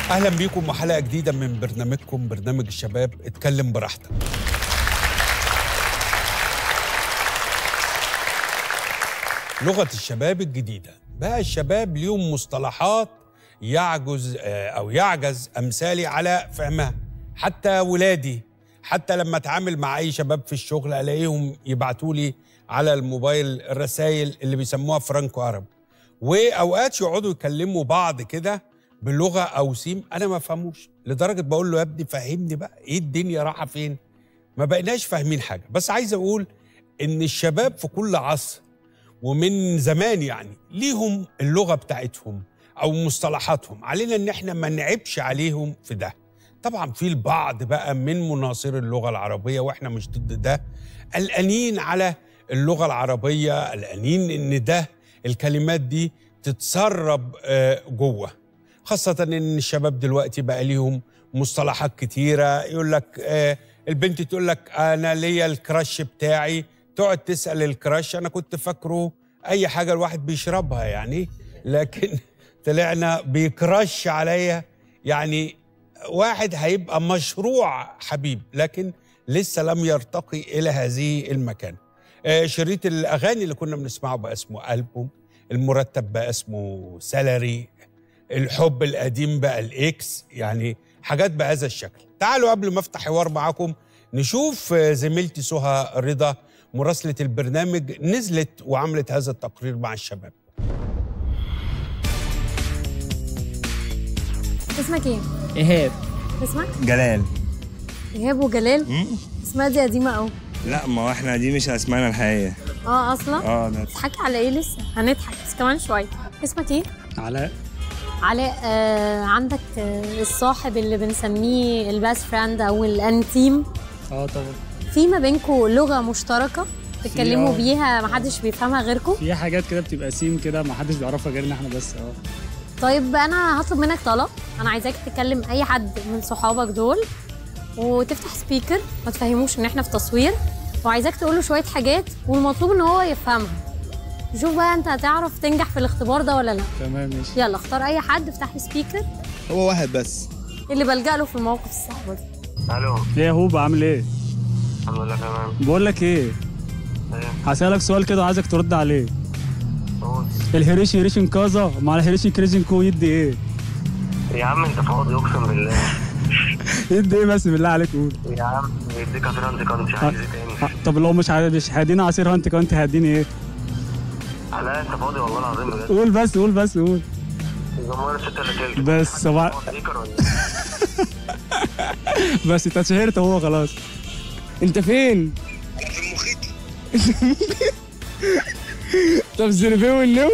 اهلا بيكم وحلقه جديده من برنامجكم برنامج الشباب اتكلم براحتك لغه الشباب الجديده بقى الشباب ليهم مصطلحات يعجز آه، او يعجز امثالي على فهمها حتى ولادي حتى لما اتعامل مع اي شباب في الشغل الاقيهم يبعتوا لي على الموبايل الرسائل اللي بيسموها فرانكو عرب واوقات يقعدوا يكلموا بعض كده بلغه او سيم انا ما فهموش لدرجه بقول له يا ابني فهمني بقى ايه الدنيا رايحه فين ما بقيناش فاهمين حاجه بس عايز اقول ان الشباب في كل عصر ومن زمان يعني ليهم اللغه بتاعتهم او مصطلحاتهم علينا ان احنا ما نعيبش عليهم في ده طبعا في البعض بقى من مناصر اللغه العربيه واحنا مش ضد ده قلقانين على اللغه العربيه قلقانين ان ده الكلمات دي تتسرب آه، جوه خاصة إن الشباب دلوقتي بقى ليهم مصطلحات كتيرة يقول لك آه البنت تقول لك أنا ليا الكراش بتاعي تقعد تسأل الكراش أنا كنت فاكره أي حاجة الواحد بيشربها يعني لكن طلعنا بيكراش عليا يعني واحد هيبقى مشروع حبيب لكن لسه لم يرتقي إلى هذه المكان آه شريط الأغاني اللي كنا بنسمعه بقى اسمه ألبوم المرتب بقى اسمه سالري الحب القديم بقى الاكس يعني حاجات بهذا الشكل تعالوا قبل ما افتح حوار معاكم نشوف آه، زميلتي سهى رضا مراسلة البرنامج نزلت وعملت هذا التقرير مع الشباب اسمك ايه؟ ايهاب اسمك؟ جلال ايهاب وجلال اسمها دي قديمة قوي لا ما هو احنا دي مش اسمائنا الحقيقيه اه اصلا؟ اه ده بتضحكي على ايه لسه؟ هنضحك بس كمان شوية اسمك ايه؟ علاء علاء آه عندك آه الصاحب اللي بنسميه الباست فريند او الانتيم اه طبعا في ما بينكم لغة مشتركة تتكلموا آه. بيها محدش بيفهمها غيركم في حاجات كده بتبقى سيم كده ما حدش بيعرفها غيرنا احنا بس اه طيب انا هطلب منك طلب انا عايزاك تكلم اي حد من صحابك دول وتفتح سبيكر ما تفهموش ان احنا في تصوير وعايزاك تقول له شويه حاجات والمطلوب ان هو يفهمها شوف بقى انت هتعرف تنجح في الاختبار ده ولا لا تمام ماشي يلا اختار اي حد افتح لي سبيكر هو واحد بس اللي بلجأ له في المواقف الصعبه دي الو ايه يا هوب عامل ايه الحمد لله تمام بقول لك ايه ايه هسألك سؤال كده وعايزك ترد عليه قول الهيريشي ريشن كازا مع الهيريشي كريشن كو يدي ايه يا عم انت فاضي اقسم بالله يدي ايه بس بالله عليك قول يا عم يديك عصير انت كنت عايز ايه تاني آه، طب لو مش عايز مش هادينا عصير هانت كنت هاديني ايه لا انت فاضي والله العظيم بجد قول بس قول بس قول الجمهور الست اللي تلت بس صباح سبيكر ولا بس انت اتشهرت هو خلاص انت فين؟ طب زربيه والنو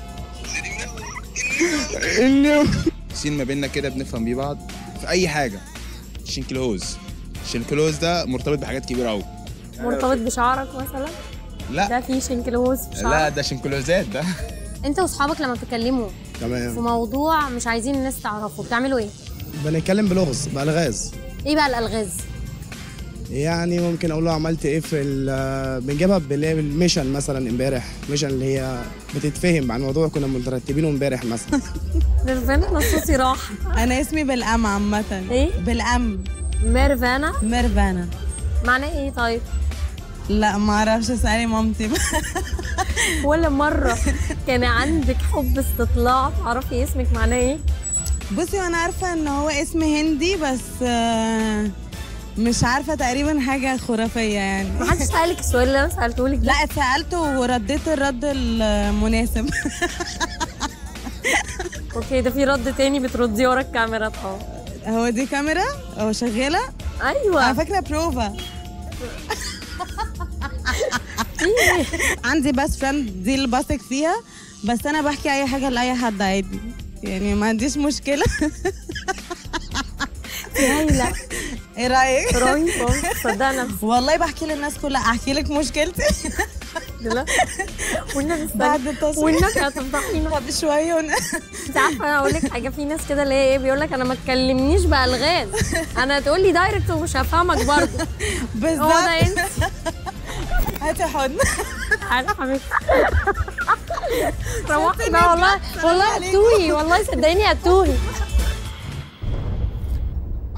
النو سين ما بيننا كده بنفهم بيه بعض في اي حاجه شنكلوز شنكلوز ده مرتبط بحاجات كبيره قوي مرتبط بشعرك مثلا ده لا فيه شنكلوز في لا شعرك ده شنكلوزات ده انت واصحابك لما بتتكلموا في تمام موضوع مش عايزين الناس تعرفه بتعملوا ايه بنتكلم بلغز بالغاز ايه بقى الالغاز يعني ممكن اقول له عملت ايه في ال- بنجيبها باللي هي بالميشن مثلا امبارح ميشن اللي هي بتتفهم عن موضوع كنا مترتبينه امبارح مثلا نيرفانا نصوصي راح انا اسمي بالام عامه ايه بالام ميرفانا ميرفانا معناه ايه طيب لا ما اعرفش اسالي مامتي ولا مرة كان عندك حب استطلاع تعرفي اسمك معناه ايه؟ بصي وانا عارفه ان هو اسم هندي بس آه، مش عارفه تقريبا حاجه خرافيه يعني محدش سألك السؤال اللي انا سألته لك لا اتسالته ورديت الرد المناسب اوكي ده في رد تاني بترديه ورا الكاميرا اه هو دي كاميرا هو شغاله انا ايوه فاكره بروفا في عندي بس فريند دي اللي بثق فيها بس انا بحكي اي حاجه لاي حد عادي يعني ما عنديش مشكله هايلة ايه رايك رهيبة صدقنا نفسي والله بحكي للناس كلها احكي لك مشكلتي لا والنبي استنى. بعد التصوير والنبي هتفضحينا طب شويه ون... انت عارفه انا اقول لك حاجه في ناس كده اللي هي ايه بيقول لك انا ما تكلمنيش بالغاز انا تقول لي دايركت ومش هفهمك برضه هو بالظبط ده انت هاتي حضن تعالى حبيبتي روحي بقى والله والله هتوهي والله صدقيني هتوهي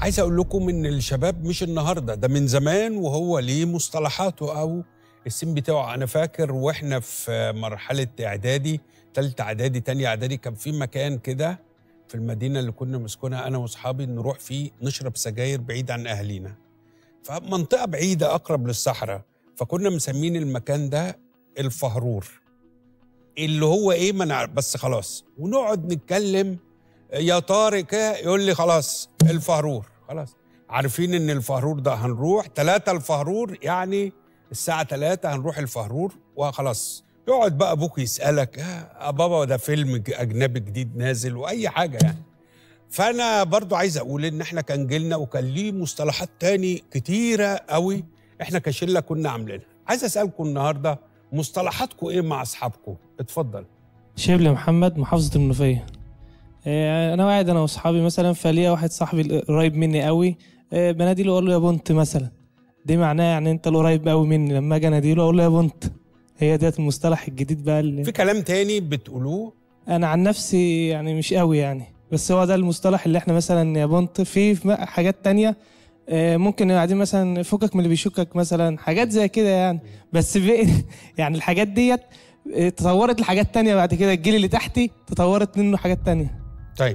عايز اقول لكم ان الشباب مش النهارده ده من زمان وهو ليه مصطلحاته او السن بتاعه انا فاكر واحنا في مرحله اعدادي ثالثه اعدادي تانية اعدادي كان في مكان كده في المدينه اللي كنا مسكونها انا واصحابي نروح فيه نشرب سجاير بعيد عن اهالينا فمنطقه بعيده اقرب للصحراء فكنا مسمين المكان ده الفهرور اللي هو ايه ما نعرف بس خلاص ونقعد نتكلم يا طارق كده يقول لي خلاص الفهرور خلاص عارفين ان الفهرور ده هنروح ثلاثة الفهرور يعني الساعة ثلاثة هنروح الفهرور وخلاص يقعد بقى ابوك يسألك آه بابا ده فيلم ج- اجنبي جديد نازل واي حاجة يعني فانا برضو عايز اقول ان احنا كان جيلنا وكان ليه مصطلحات تاني كتيرة قوي احنا كشلة كنا عاملينها عايز اسألكم النهاردة مصطلحاتكم ايه مع اصحابكم اتفضل شبل محمد محافظة المنوفية آه، انا قاعد انا واصحابي مثلا فليا واحد صاحبي قريب مني قوي آه، بنادي له اقول له يا بنت مثلا دي معناه يعني انت القريب قوي مني لما اجي انادي له اقول له يا بنت هي ديت المصطلح الجديد بقى اللي في كلام تاني بتقولوه انا عن نفسي يعني مش قوي يعني بس هو ده المصطلح اللي احنا مثلا يا بنت في في حاجات تانية آه، ممكن قاعدين مثلا فكك من اللي بيشكك مثلا حاجات زي كده يعني بس في يعني الحاجات ديت آه، تطورت لحاجات تانية بعد كده الجيل اللي تحتي تطورت منه حاجات تانية طيب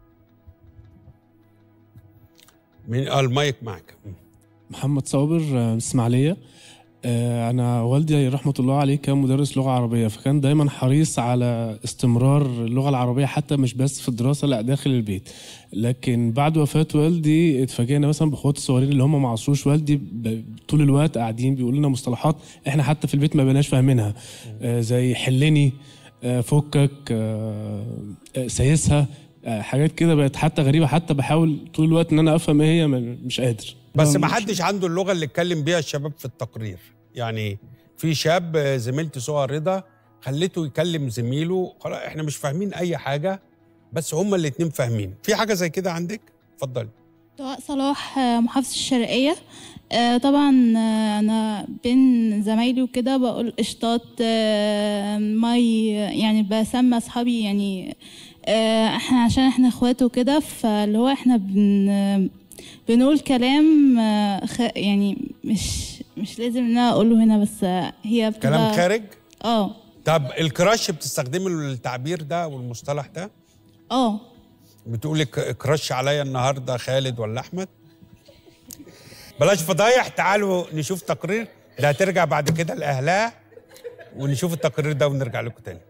من آه المايك معك محمد صابر آه، اسماعيليه آه، انا والدي رحمه الله عليه كان مدرس لغه عربيه فكان دايما حريص على استمرار اللغه العربيه حتى مش بس في الدراسه لا داخل البيت لكن بعد وفاه والدي اتفاجئنا مثلا باخواتي الصغيرين اللي هم ما عصروش والدي ب- طول الوقت قاعدين بيقولوا لنا مصطلحات احنا حتى في البيت ما بقيناش فاهمينها آه، زي حلني آه، فكك آه، آه، سايسها آه، حاجات كده بقت حتى غريبه حتى بحاول طول الوقت ان انا افهم ايه هي ما- مش قادر بس آه، ما مش- حدش عنده اللغه اللي اتكلم بيها الشباب في التقرير يعني في شاب آه، زميلتي سوى رضا خليته يكلم زميله خلاص احنا مش فاهمين اي حاجه بس هما الاتنين فاهمين في حاجه زي كده عندك اتفضلي دعاء صلاح آه، محافظة الشرقية آه، طبعا آه، أنا بين زمايلي وكده بقول قشطات آه، مي يعني بسمى أصحابي يعني آه، احنا عشان احنا اخوات وكده فاللي هو احنا بن بنقول كلام آه، خ- يعني مش مش لازم ان انا اقوله هنا بس آه، هي بتبقى كلام خارج اه طب الكراش بتستخدمي التعبير ده والمصطلح ده اه بتقولي ك- كراش عليا النهارده خالد ولا احمد بلاش فضايح تعالوا نشوف تقرير ده هترجع بعد كده لاهلها ونشوف التقرير ده ونرجع لكم تاني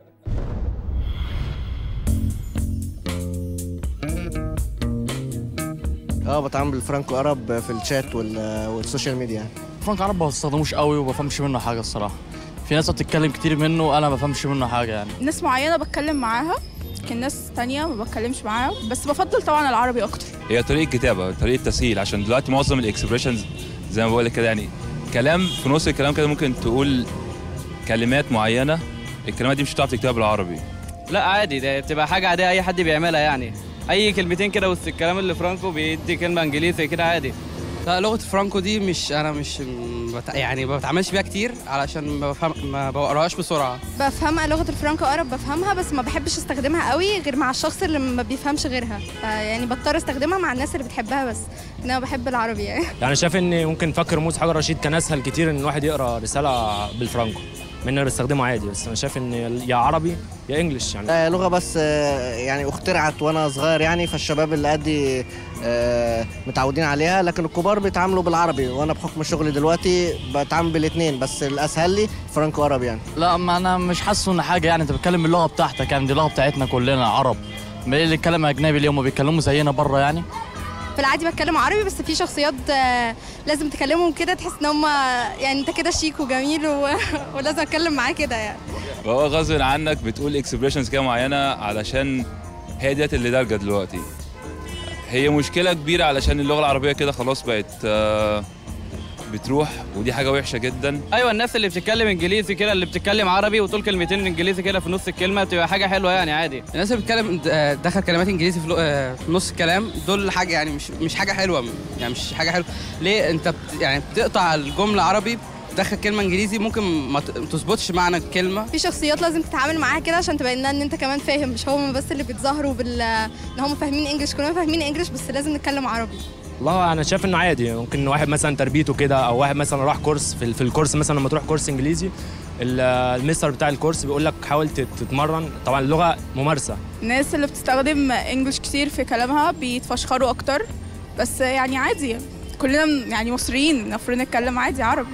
اه بتعامل بالفرانكو عرب في الشات وال- والسوشيال ميديا فرانك عرب ما بستخدموش قوي وما بفهمش منه حاجه الصراحه في ناس بتتكلم كتير منه انا ما بفهمش منه حاجه يعني ناس معينة بتكلم معاها لكن ناس تانية ما بتكلمش معاها بس بفضل طبعا العربي أكتر هي طريقه كتابه طريقه تسهيل عشان دلوقتي معظم الاكسبريشنز زي ما بقول لك كده يعني كلام في نص الكلام كده ممكن تقول كلمات معينه الكلمات دي مش هتعرف تكتبها بالعربي لا عادي ده بتبقى حاجة عادية أي حد بيعملها يعني أي كلمتين كده وسط الكلام اللي فرانكو بيدي كلمة إنجليزي كده عادي لا لغة فرانكو دي مش أنا مش بت... يعني ما بتعاملش بيها كتير علشان ما بفهم ما بقراهاش بسرعة بفهمها لغة الفرنك أقرب بفهمها بس ما بحبش استخدمها قوي غير مع الشخص اللي ما بيفهمش غيرها يعني بضطر استخدمها مع الناس اللي بتحبها بس انا بحب العربي يعني يعني شايف ان ممكن فك رموز حجر رشيد كان اسهل كتير ان الواحد يقرا رساله بالفرانكو من انه بيستخدمه عادي بس انا شايف ان يا عربي يا انجلش يعني آه، لغة بس آه، يعني اخترعت وانا صغير يعني فالشباب اللي قدي آه، متعودين عليها لكن الكبار بيتعاملوا بالعربي وانا بحكم شغلي دلوقتي بتعامل بالاثنين بس الاسهل لي فرانكو عربي يعني لا ما انا مش حاسه ان حاجه يعني انت بتتكلم باللغه بتاعتك يعني دي اللغه بتاعتنا كلنا عرب ما اللي يتكلم اجنبي ليه هم بيتكلموا زينا بره يعني في العادي بتكلم عربي بس في شخصيات آه، لازم تكلمهم كده تحس ان هم يعني انت كده شيك وجميل و... ولازم اتكلم معاه كده يعني وهو غصب عنك بتقول اكسبريشنز كده معينه علشان هي ديت اللي دارجه دلوقتي هي مشكله كبيره علشان اللغه العربيه كده خلاص بقت آه، بتروح ودي حاجه وحشه جدا أيوة الناس اللي بتتكلم إنجليزي كده اللي بتتكلم عربي وتقول كلمتين إنجليزي كده في نص الكلمة بتبقى حاجة حلوة يعني عادي الناس اللي بتتكلم آه، دخل كلمات انجليزي في, لو- آه، في نص الكلام دول حاجة يعني مش مش حاجة حلوة يعني مش حاجة حلوة ليه انت بت يعني بتقطع الجملة عربي تدخل كلمة انجليزي ممكن ما ت- ما تظبطش معنى الكلمة في شخصيات لازم تتعامل معاها كده عشان تبين لنا ان انت كمان فاهم مش هم بس اللي بيتظاهروا بال ان هم فاهمين انجلش كلنا فاهمين انجلش بس لازم نتكلم عربي والله انا شايف انه عادي ممكن واحد مثلا تربيته كده او واحد مثلا راح كورس في, في الكورس مثلا لما تروح كورس انجليزي ال- المستر بتاع الكورس بيقول لك حاول تت- تتمرن طبعا اللغه ممارسه الناس اللي بتستخدم انجلش كتير في كلامها بيتفشخروا اكتر بس يعني عادي كلنا يعني مصريين المفروض نتكلم عادي عربي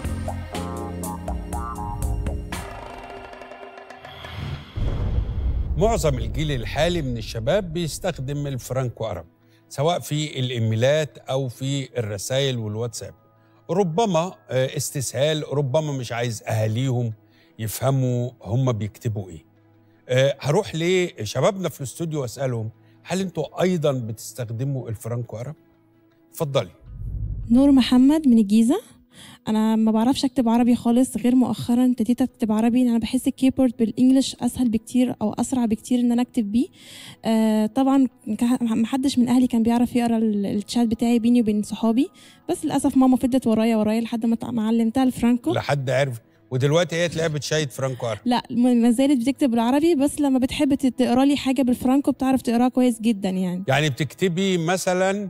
معظم الجيل الحالي من الشباب بيستخدم الفرانكو عرب سواء في الايميلات او في الرسائل والواتساب ربما آه، استسهال ربما مش عايز اهاليهم يفهموا هم بيكتبوا ايه آه، هروح لشبابنا في الاستوديو واسالهم هل انتوا ايضا بتستخدموا الفرانكو عرب اتفضلي نور محمد من الجيزة أنا ما بعرفش أكتب عربي خالص غير مؤخرا ابتديت أكتب عربي لأن أنا بحس الكيبورد بالإنجلش أسهل بكتير أو أسرع بكتير إن أنا أكتب بيه آه طبعا كه- محدش من أهلي كان بيعرف يقرا ال- الشات بتاعي بيني وبين صحابي بس للأسف ماما فضلت ورايا ورايا لحد ما تع- ما علمتها الفرانكو لحد عرف ودلوقتي هي تلاقيها بتشاهد فرانكو عرب لا ما زالت بتكتب بالعربي بس لما بتحب تقرا لي حاجة بالفرانكو بتعرف تقراها كويس جدا يعني يعني بتكتبي مثلا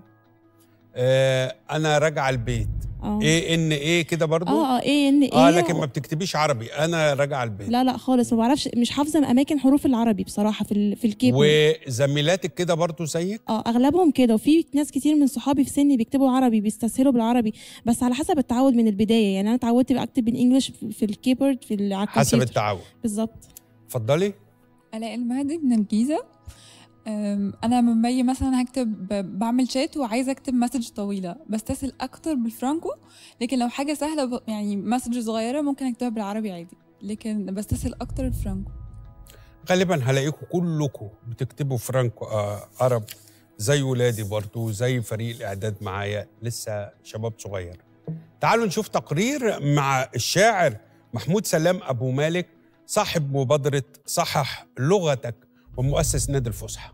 آه انا راجعه البيت اه ايه ان ايه كده برضو اه اه ايه ان ايه اه لكن ما بتكتبيش عربي انا راجعه البيت لا لا خالص ما بعرفش مش حافظه اماكن حروف العربي بصراحه في ال- في الكيبورد وزميلاتك كده برضو زيك اه اغلبهم كده وفي ناس كتير من صحابي في سني بيكتبوا عربي بيستسهلوا بالعربي بس على حسب التعود من البدايه يعني انا اتعودت اكتب بالانجلش في في الكيبورد في ال- على حسب الكمبيوتر. التعود بالظبط اتفضلي آلاء المهدي من الجيزة أم، أنا لما باجي مثلا هكتب بعمل شات وعايزة أكتب مسج طويلة بستسهل أكتر بالفرانكو لكن لو حاجة سهلة ب- يعني مسج صغيرة ممكن أكتبها بالعربي عادي لكن بستسهل أكتر الفرانكو غالبا هلاقيكم كلكم بتكتبوا فرانكو آه عرب زي ولادي برضو زي فريق الاعداد معايا لسه شباب صغير تعالوا نشوف تقرير مع الشاعر محمود سلام ابو مالك صاحب مبادره صحح لغتك ومؤسس نادي الفصحى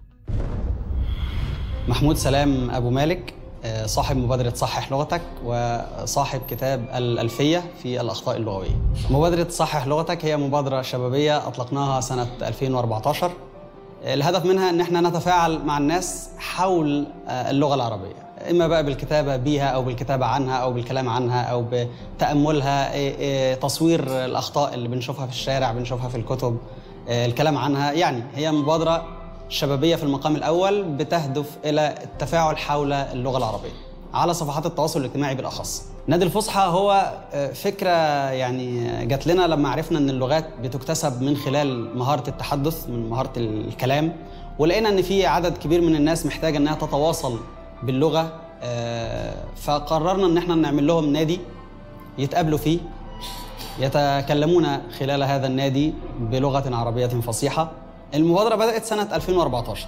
محمود سلام أبو مالك آه، صاحب مبادرة صحح لغتك وصاحب كتاب الألفية في الأخطاء اللغوية مبادرة صحح لغتك هي مبادرة شبابية أطلقناها سنة 2014 آه، الهدف منها أن احنا نتفاعل مع الناس حول آه، اللغة العربية إما بقى بالكتابة بيها أو بالكتابة عنها أو بالكلام عنها أو بتأملها آه، آه، تصوير الأخطاء اللي بنشوفها في الشارع بنشوفها في الكتب آه، الكلام عنها يعني هي مبادرة شبابية في المقام الأول بتهدف إلى التفاعل حول اللغة العربية على صفحات التواصل الاجتماعي بالأخص نادي الفصحى هو آه، فكرة يعني جات لنا لما عرفنا أن اللغات بتكتسب من خلال مهارة التحدث من مهارة الكلام ولقينا أن في عدد كبير من الناس محتاجة أنها تتواصل باللغة آه، فقررنا أن احنا نعمل لهم نادي يتقابلوا فيه يتكلمون خلال هذا النادي بلغة عربية فصيحة المبادرة بدأت سنة 2014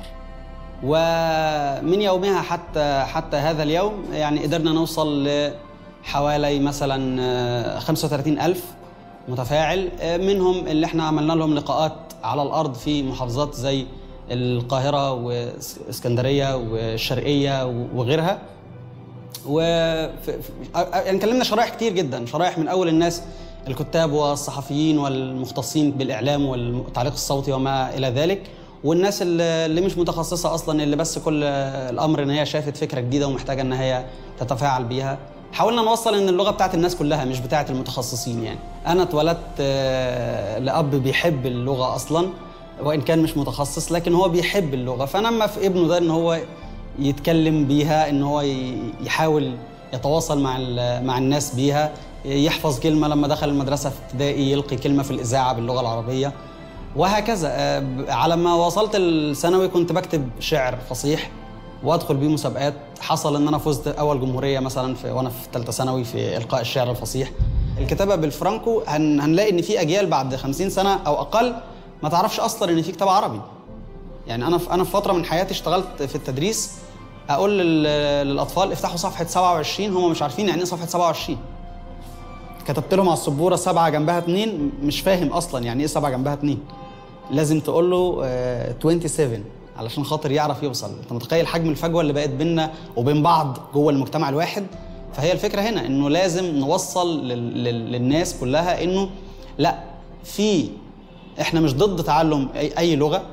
ومن يومها حتى حتى هذا اليوم يعني قدرنا نوصل لحوالي مثلا آه، 35 ألف متفاعل آه، منهم اللي احنا عملنا لهم لقاءات على الأرض في محافظات زي القاهرة واسكندرية والشرقية وغيرها و ف- ف- يعني كلمنا شرائح كتير جدا شرائح من اول الناس الكتاب والصحفيين والمختصين بالاعلام والتعليق الصوتي وما الى ذلك والناس اللي اللي مش متخصصه اصلا اللي بس كل الامر ان هي شافت فكره جديده ومحتاجه ان هي تتفاعل بيها حاولنا نوصل ان اللغه بتاعت الناس كلها مش بتاعت المتخصصين يعني انا اتولدت آه، لاب بيحب اللغه اصلا وان كان مش متخصص لكن هو بيحب اللغه فنما في ابنه ده ان هو يتكلم بيها ان هو ي- يحاول يتواصل مع ال- مع الناس بيها يحفظ كلمه لما دخل المدرسه في ابتدائي يلقي كلمه في الاذاعه باللغه العربيه وهكذا آه، ب- على ما وصلت الثانوي كنت بكتب شعر فصيح وادخل بيه مسابقات حصل ان انا فزت اول جمهوريه مثلا في وانا في ثالثه ثانوي في القاء الشعر الفصيح الكتابه بالفرانكو هن هنلاقي ان في اجيال بعد 50 سنه او اقل ما تعرفش اصلا ان في كتابه عربي يعني انا في انا في فتره من حياتي اشتغلت في التدريس اقول لل- للاطفال افتحوا صفحه 27 هم مش عارفين يعني ايه صفحه 27 كتبت لهم على السبوره سبعه جنبها اتنين مش فاهم اصلا يعني ايه سبعه جنبها اتنين لازم تقول له آه، 27 علشان خاطر يعرف يوصل انت متخيل حجم الفجوه اللي بقت بيننا وبين بعض جوه المجتمع الواحد فهي الفكره هنا انه لازم نوصل لل... لل... للناس كلها انه لا في احنا مش ضد تعلم اي, أي لغه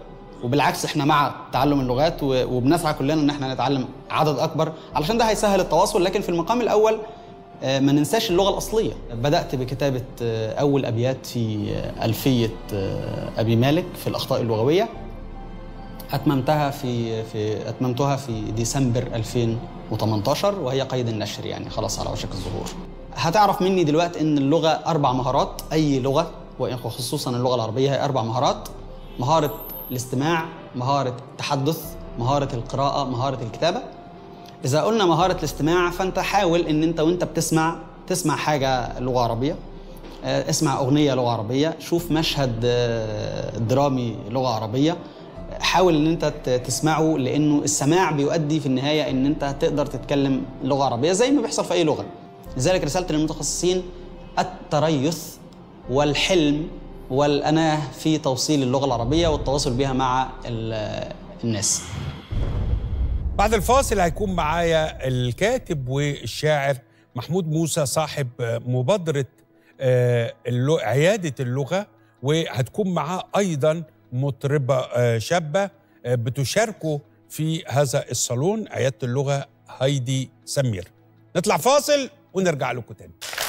وبالعكس احنا مع تعلم اللغات و- وبنسعى كلنا ان احنا نتعلم عدد اكبر علشان ده هيسهل التواصل لكن في المقام الاول آه، ما ننساش اللغه الاصليه بدات بكتابه آه، اول ابيات في آه، الفيه آه، ابي مالك في الاخطاء اللغويه اتممتها في في اتممتها في ديسمبر 2018 وهي قيد النشر يعني خلاص على وشك الظهور هتعرف مني دلوقتي ان اللغه اربع مهارات اي لغه وخصوصا اللغه العربيه هي اربع مهارات مهاره الاستماع مهاره التحدث مهاره القراءه مهاره الكتابه اذا قلنا مهاره الاستماع فانت حاول ان انت وانت بتسمع تسمع حاجه لغه عربيه آه، اسمع اغنيه لغه عربيه شوف مشهد آه، درامي لغه عربيه حاول ان انت ت- تسمعه لانه السماع بيؤدي في النهايه ان انت تقدر تتكلم لغه عربيه زي ما بيحصل في اي لغه لذلك رسالتي للمتخصصين التريث والحلم والاناه في توصيل اللغه العربيه والتواصل بها مع ال- الناس بعد الفاصل هيكون معايا الكاتب والشاعر محمود موسى صاحب مبادرة آه، اللو- عيادة اللغة وهتكون معاه أيضا مطربة آه، شابة آه، بتشاركه في هذا الصالون عيادة اللغة هايدي سمير نطلع فاصل ونرجع لكم تاني